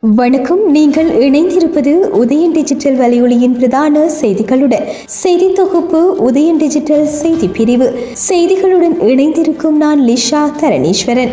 வணக்கம் நீங்கள் இணைந்திருப்பது உதயன் டிஜிட்டல் வலையொலியின் பிரதான செய்திகளுடன் செய்தி தொகுப்பு உதயன் டிஜிட்டல் செய்தி பிரிவு செய்திகளுடன் இணைந்திருக்கும் நான் லிஷா தரணீஸ்வரன்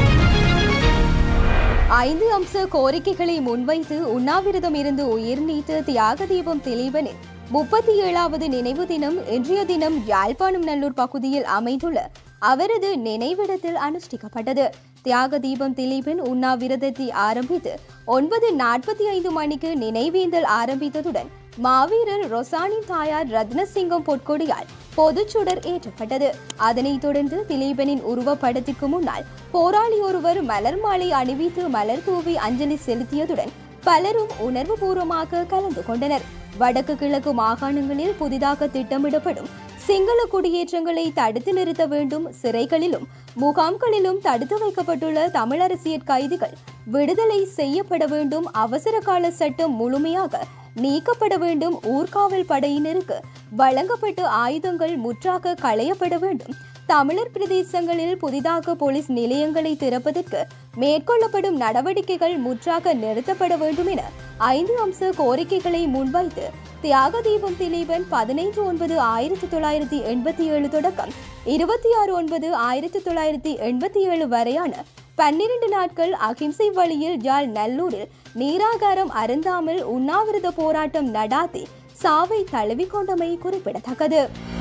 ஐந்து அம்ச கோரிக்கைகளை முன்வைத்து உண்ணாவிரதம் இருந்து உயிர் நீத்த தியாக தீபம் திலீபனின் முப்பத்தி ஏழாவது நினைவு தினம் இன்றைய தினம் யாழ்ப்பாணம் நல்லூர் பகுதியில் அமைந்துள்ள அவரது நினைவிடத்தில் அனுஷ்டிக்கப்பட்டது தியாக தீபம் திலீபன் உண்ணாவிரதத்தை ஆரம்பித்து ஒன்பது நாற்பத்தி ஐந்து மணிக்கு நினைவேந்தல் ஆரம்பித்ததுடன் மாவீரர் ரொசானின் தாயார் ரத்னசிங்கம் பொற்கொடியால் பொதுச்சுடர் ஏற்றப்பட்டது அதனைத் தொடர்ந்து திலீபனின் உருவப்படத்திற்கு முன்னால் போராளி ஒருவர் மலர் மாலை அணிவித்து மலர் தூவி அஞ்சலி செலுத்தியதுடன் பலரும் உணர்வுபூர்வமாக கலந்து கொண்டனர் வடக்கு கிழக்கு மாகாணங்களில் புதிதாக திட்டமிடப்படும் சிங்கள குடியேற்றங்களை தடுத்து நிறுத்த வேண்டும் சிறைகளிலும் முகாம்களிலும் தடுத்து வைக்கப்பட்டுள்ள தமிழ் அரசியல் கைதிகள் விடுதலை செய்யப்பட வேண்டும் அவசர கால சட்டம் முழுமையாக நீக்கப்பட வேண்டும் ஊர்காவல் படையினருக்கு வழங்கப்பட்ட ஆயுதங்கள் முற்றாக களையப்பட வேண்டும் தமிழர் பிரதேசங்களில் புதிதாக போலீஸ் நிலையங்களை திறப்பதற்கு மேற்கொள்ளப்படும் நடவடிக்கைகள் முற்றாக நிறுத்தப்பட வேண்டும் என ஐந்து அம்ச கோரிக்கைகளை முன்வைத்து தியாக தீபம் திலீபன் பதினைந்து ஒன்பது ஆயிரத்தி தொள்ளாயிரத்தி எண்பத்தி ஏழு தொடக்கம் இருபத்தி ஆறு ஒன்பது ஆயிரத்தி தொள்ளாயிரத்தி எண்பத்தி ஏழு வரையான பன்னிரண்டு நாட்கள் அகிம்சை வழியில் யாழ் நல்லூரில் நீராகாரம் அருந்தாமல் உண்ணாவிரத போராட்டம் நடாத்தி சாவை தழுவிக்கொண்டமை குறிப்பிடத்தக்கது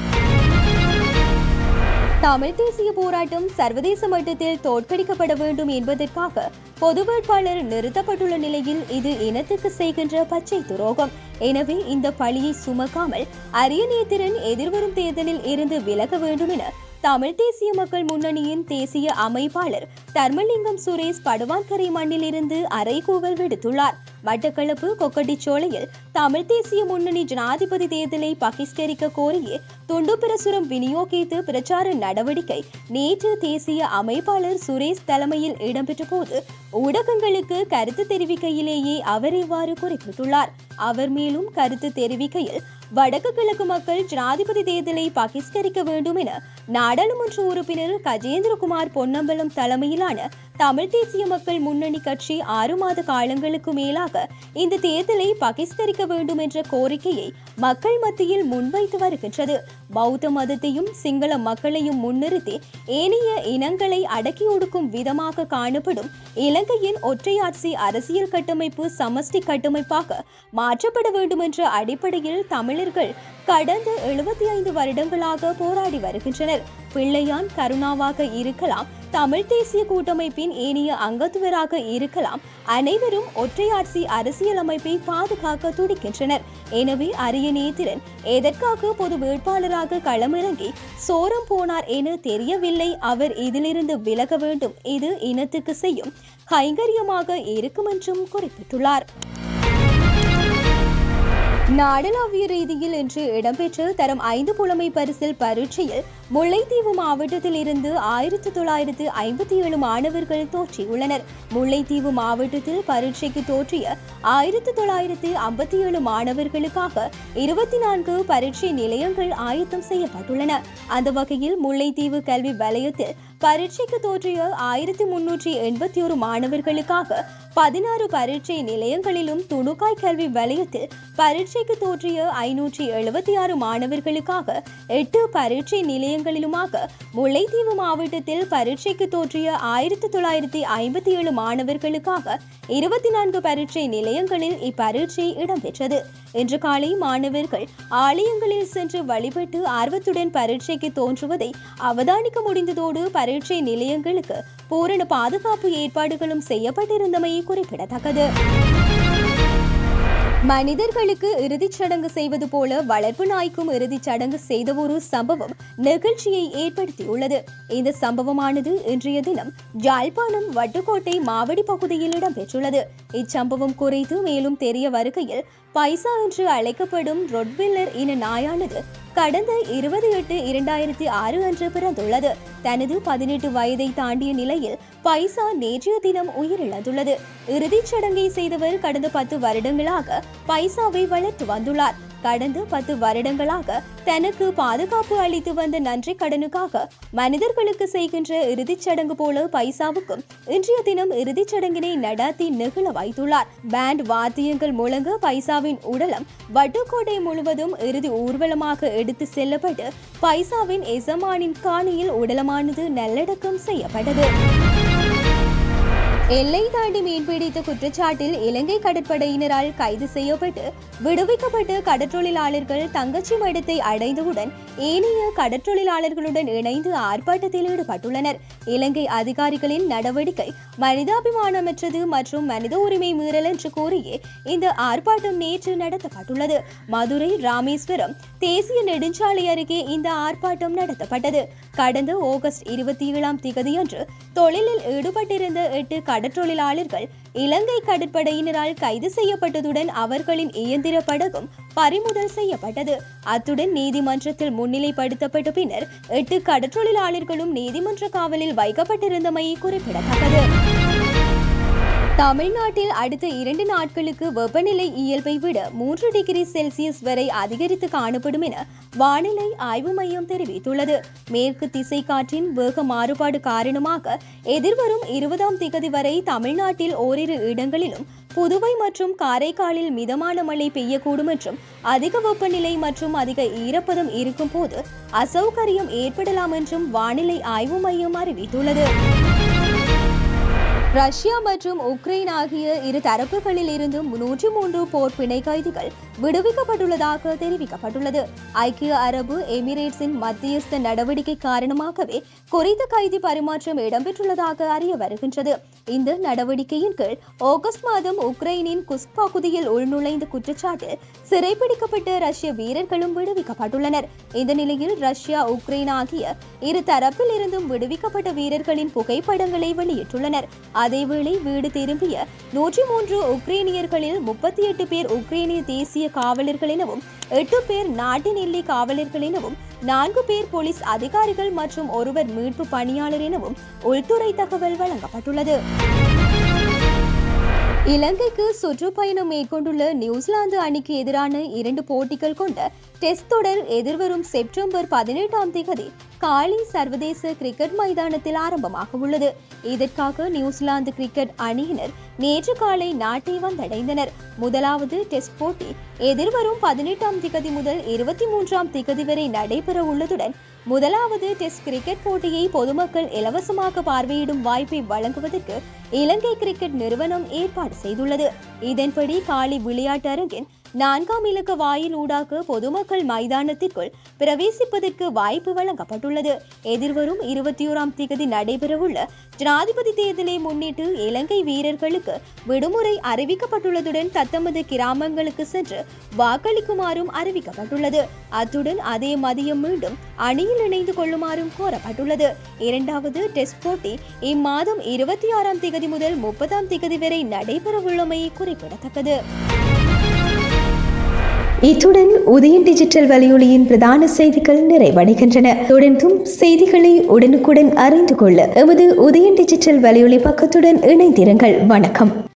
தமிழ் தேசிய போராட்டம் சர்வதேச மட்டத்தில் தோற்கடிக்கப்பட வேண்டும் என்பதற்காக பொது வேட்பாளர் நிறுத்தப்பட்டுள்ள நிலையில் இது இனத்துக்கு செய்கின்ற பச்சை துரோகம் எனவே இந்த பழியை சுமக்காமல் அரியநேத்திரன் எதிர்வரும் தேர்தலில் இருந்து விலக வேண்டும் என தமிழ் தேசிய மக்கள் முன்னணியின் தேசிய அமைப்பாளர் தர்மலிங்கம் சுரேஷ் படுவான்கரை மண்ணில் இருந்து அறைகூவல் விடுத்துள்ளார் மட்டக்களப்பு கொக்கட்டிச்சோலையில் தமிழ் தேசிய முன்னணி ஜனாதிபதி தேர்தலை பகிஷ்கரிக்க கோரியே துண்டு பிரசுரம் விநியோகித்து பிரச்சார நடவடிக்கை நேற்று தேசிய அமைப்பாளர் சுரேஷ் தலைமையில் இடம்பெற்ற போது ஊடகங்களுக்கு கருத்து தெரிவிக்கையிலேயே அவர் இவ்வாறு குறிப்பிட்டுள்ளார் அவர் மேலும் கருத்து தெரிவிக்கையில் வடக்கு கிழக்கு மக்கள் ஜனாதிபதி தேர்தலை பகிஷ்கரிக்க வேண்டும் என நாடாளுமன்ற உறுப்பினர் கஜேந்திரகுமார் பொன்னம்பலம் தலைமையிலான தமிழ் தேசிய மக்கள் முன்னணி கட்சி ஆறு மாத காலங்களுக்கு மேலாக இந்த தேர்தலை பகிஷ்கரிக்க வேண்டும் என்ற கோரிக்கையை மக்கள் மத்தியில் முன்வைத்து வருகின்றது பௌத்த மதத்தையும் சிங்கள மக்களையும் முன்னிறுத்தி ஏனைய இனங்களை அடக்கி ஒடுக்கும் விதமாக காணப்படும் இலங்கையின் ஒற்றையாட்சி அரசியல் கட்டமைப்பு சமஷ்டி கட்டமைப்பாக மாற்றப்பட வேண்டும் என்ற அடிப்படையில் தமிழர்கள் கடந்த எழுபத்தி ஐந்து வருடங்களாக போராடி வருகின்றனர் பிள்ளையான் கருணாவாக இருக்கலாம் தமிழ் தேசிய கூட்டமைப்பின் ஏனைய அங்கத்துவராக இருக்கலாம் அனைவரும் ஒற்றையாட்சி அரசியலமைப்பை பாதுகாக்க துடிக்கின்றனர் எனவே அரியநேத்திரன் எதற்காக பொது வேட்பாளராக களமிறங்கி சோரம் போனார் என தெரியவில்லை அவர் இதிலிருந்து விலக வேண்டும் இது இனத்துக்கு செய்யும் கைங்கரியமாக இருக்கும் என்றும் குறிப்பிட்டுள்ளார் நாடளாவிய ரீதியில் இன்று இடம்பெற்ற தரம் ஐந்து புலமை பரிசில் பரீட்சையில் முல்லைத்தீவு மாவட்டத்தில் இருந்து ஆயிரத்தி தொள்ளாயிரத்து ஐம்பத்தி ஏழு மாணவர்கள் தோற்றியுள்ளனர் முல்லைத்தீவு மாவட்டத்தில் பரீட்சைக்கு தோற்றிய ஆயிரத்தி தொள்ளாயிரத்து ஐம்பத்தி ஏழு மாணவர்களுக்காக இருபத்தி நான்கு பரீட்சை நிலையங்கள் ஆயத்தம் செய்யப்பட்டுள்ளன அந்த வகையில் முல்லைத்தீவு கல்வி வலயத்தில் பரீட்சைக்கு தோற்றிய ஆயிரத்தி முன்னூற்றி எண்பத்தி ஒரு மாணவர்களுக்காக பதினாறு பரீட்சை நிலையங்களிலும் துணுக்காய் கல்வி வலயத்தில் பரீட்சைக்கு தோற்றிய ஐநூற்றி எழுபத்தி ஆறு மாணவர்களுக்காக எட்டு பரீட்சை நிலையங்களிலுமாக முல்லைத்தீவு மாவட்டத்தில் பரீட்சைக்கு தோற்றிய ஆயிரத்தி தொள்ளாயிரத்தி ஐம்பத்தி ஏழு மாணவர்களுக்காக இருபத்தி நான்கு பரீட்சை நிலையங்களில் இப்பரீட்சை இடம்பெற்றது இன்று காலை மாணவர்கள் ஆலயங்களில் சென்று வழிபட்டு ஆர்வத்துடன் பரீட்சைக்கு தோன்றுவதை அவதானிக்க முடிந்ததோடு பரீட்சை நிலையங்களுக்கு பூரண பாதுகாப்பு ஏற்பாடுகளும் செய்யப்பட்டிருந்தமை குறிப்பிடத்தக்கது மனிதர்களுக்கு இறுதிச் சடங்கு செய்வது போல வளர்ப்பு நாய்க்கும் இறுதிச் சடங்கு செய்த ஒரு சம்பவம் நிகழ்ச்சியை ஏற்படுத்தியுள்ளது இந்த சம்பவமானது இன்றைய தினம் யாழ்ப்பாணம் வட்டுக்கோட்டை மாவடி பகுதியில் இடம்பெற்றுள்ளது இச்சம்பவம் குறித்து மேலும் தெரிய வருகையில் பைசா என்று அழைக்கப்படும் ரொட்வில்லர் இன நாயானது கடந்த இருபது எட்டு இரண்டாயிரத்தி ஆறு அன்று பிறந்துள்ளது தனது பதினெட்டு வயதை தாண்டிய நிலையில் பைசா நேற்றைய தினம் உயிரிழந்துள்ளது இறுதிச் சடங்கை செய்தவர் கடந்த பத்து வருடங்களாக பைசாவை வளர்த்து வந்துள்ளார் கடந்த பத்து வருடங்களாக தனக்கு பாதுகாப்பு அளித்து வந்த நன்றி கடனுக்காக மனிதர்களுக்கு செய்கின்ற இறுதிச் சடங்கு போல பைசாவுக்கும் இன்றைய தினம் இறுதிச் சடங்கினை நடாத்தி நெகிழ வைத்துள்ளார் பேண்ட் வாத்தியங்கள் முழங்க பைசாவின் உடலம் வட்டுக்கோட்டை முழுவதும் இறுதி ஊர்வலமாக எடுத்து செல்லப்பட்டு பைசாவின் எசமானின் காணியில் உடலமானது நல்லடக்கம் செய்யப்பட்டது எல்லை தாண்டி மீன்பிடித்த குற்றச்சாட்டில் இலங்கை கடற்படையினரால் கைது செய்யப்பட்டு விடுவிக்கப்பட்ட கடற்றொழிலாளர்கள் தங்கச்சி மடத்தை அடைந்தவுடன் ஏனைய கடற்றொழிலாளர்களுடன் இணைந்து ஆர்ப்பாட்டத்தில் ஈடுபட்டுள்ளனர் இலங்கை அதிகாரிகளின் நடவடிக்கை மனிதாபிமானமற்றது மற்றும் மனித உரிமை மீறல் என்று கூறியே இந்த ஆர்ப்பாட்டம் நேற்று நடத்தப்பட்டுள்ளது மதுரை ராமேஸ்வரம் தேசிய நெடுஞ்சாலை அருகே இந்த ஆர்ப்பாட்டம் நடத்தப்பட்டது கடந்த ஆகஸ்ட் இருபத்தி ஏழாம் திகதியன்று தொழிலில் ஈடுபட்டிருந்த எட்டு கடற்றொழிலாளர்கள் இலங்கை கடற்படையினரால் கைது செய்யப்பட்டதுடன் அவர்களின் இயந்திர படகும் பறிமுதல் செய்யப்பட்டது அத்துடன் நீதிமன்றத்தில் முன்னிலைப்படுத்தப்பட்ட பின்னர் எட்டு கடற்றொழிலாளர்களும் நீதிமன்ற காவலில் வைக்கப்பட்டிருந்தமை குறிப்பிடத்தக்கது தமிழ்நாட்டில் அடுத்த இரண்டு நாட்களுக்கு வெப்பநிலை இயல்பை விட மூன்று டிகிரி செல்சியஸ் வரை அதிகரித்து காணப்படும் என வானிலை ஆய்வு மையம் தெரிவித்துள்ளது மேற்கு திசை காற்றின் வேக மாறுபாடு காரணமாக எதிர்வரும் இருபதாம் திகதி வரை தமிழ்நாட்டில் ஓரிரு இடங்களிலும் புதுவை மற்றும் காரைக்காலில் மிதமான மழை பெய்யக்கூடும் என்றும் அதிக வெப்பநிலை மற்றும் அதிக ஈரப்பதம் இருக்கும் போது அசௌகரியம் ஏற்படலாம் என்றும் வானிலை ஆய்வு மையம் அறிவித்துள்ளது ரஷ்யா மற்றும் உக்ரைன் ஆகிய இரு தரப்புகளில் இருந்தும் நூற்றி மூன்று போர் பிணை கைதிகள் விடுவிக்கப்பட்டுள்ளதாக தெரிவிக்கப்பட்டுள்ளது ஐக்கிய அரபு எமிரேட்ஸின் மத்தியஸ்த நடவடிக்கை காரணமாகவே குறித்த கைதி பரிமாற்றம் இடம்பெற்றுள்ளதாக அறிய வருகின்றது இந்த நடவடிக்கையின் கீழ் ஆகஸ்ட் மாதம் உக்ரைனின் குஸ்க் பகுதியில் உள்நுழைந்த குற்றச்சாட்டில் சிறைப்பிடிக்கப்பட்ட ரஷ்ய வீரர்களும் விடுவிக்கப்பட்டுள்ளனர் இந்த நிலையில் ரஷ்யா உக்ரைன் ஆகிய இரு தரப்பில் இருந்தும் விடுவிக்கப்பட்ட வீரர்களின் புகைப்படங்களை வெளியிட்டுள்ளனர் அதேவேளை வீடு திரும்பிய நூற்றி மூன்று உக்ரைனியர்களில் முப்பத்தி எட்டு பேர் உக்ரைனிய தேசிய காவலர்கள் எனவும் எட்டு பேர் நாட்டின் எல்லை காவலர்கள் எனவும் நான்கு பேர் போலீஸ் அதிகாரிகள் மற்றும் ஒருவர் மீட்பு பணியாளர் எனவும் உள்துறை தகவல் வழங்கப்பட்டுள்ளது இலங்கைக்கு சுற்றுப்பயணம் மேற்கொண்டுள்ள நியூசிலாந்து அணிக்கு எதிரான இரண்டு போட்டிகள் கொண்ட டெஸ்ட் தொடர் எதிர்வரும் செப்டம்பர் பதினெட்டாம் தேதி காலி சர்வதேச கிரிக்கெட் மைதானத்தில் ஆரம்பமாக உள்ளது இதற்காக நியூசிலாந்து கிரிக்கெட் அணியினர் நேற்று காலை நாட்டை வந்தடைந்தனர் முதலாவது டெஸ்ட் போட்டி எதிர்வரும் பதினெட்டாம் திகதி முதல் இருபத்தி மூன்றாம் திகதி வரை நடைபெற உள்ளதுடன் முதலாவது டெஸ்ட் கிரிக்கெட் போட்டியை பொதுமக்கள் இலவசமாக பார்வையிடும் வாய்ப்பை வழங்குவதற்கு இலங்கை கிரிக்கெட் நிறுவனம் ஏற்பாடு செய்துள்ளது இதன்படி காலி விளையாட்டு அரங்கின் நான்காம் இலக்க வாயில் ஊடாக பொதுமக்கள் மைதானத்திற்குள் பிரவேசிப்பதற்கு வாய்ப்பு வழங்கப்பட்டுள்ளது எதிர்வரும் இருபத்தி ஓராம் தேதி நடைபெறவுள்ள ஜனாதிபதி தேர்தலை முன்னிட்டு இலங்கை வீரர்களுக்கு விடுமுறை அறிவிக்கப்பட்டுள்ளதுடன் தத்தமது கிராமங்களுக்கு சென்று வாக்களிக்குமாறும் அறிவிக்கப்பட்டுள்ளது அத்துடன் அதே மதியம் மீண்டும் அணியில் இணைந்து கொள்ளுமாறும் கோரப்பட்டுள்ளது இரண்டாவது டெஸ்ட் போட்டி இம்மாதம் இருபத்தி ஆறாம் தேதி முதல் முப்பதாம் தேதி வரை நடைபெறவுள்ளமை குறிப்பிடத்தக்கது இத்துடன் உதயன் டிஜிட்டல் வலையொலியின் பிரதான செய்திகள் நிறைவடைகின்றன தொடர்ந்தும் செய்திகளை உடனுக்குடன் அறிந்து கொள்ள எமது உதயன் டிஜிட்டல் வலையொலி பக்கத்துடன் இணைந்திருங்கள் வணக்கம்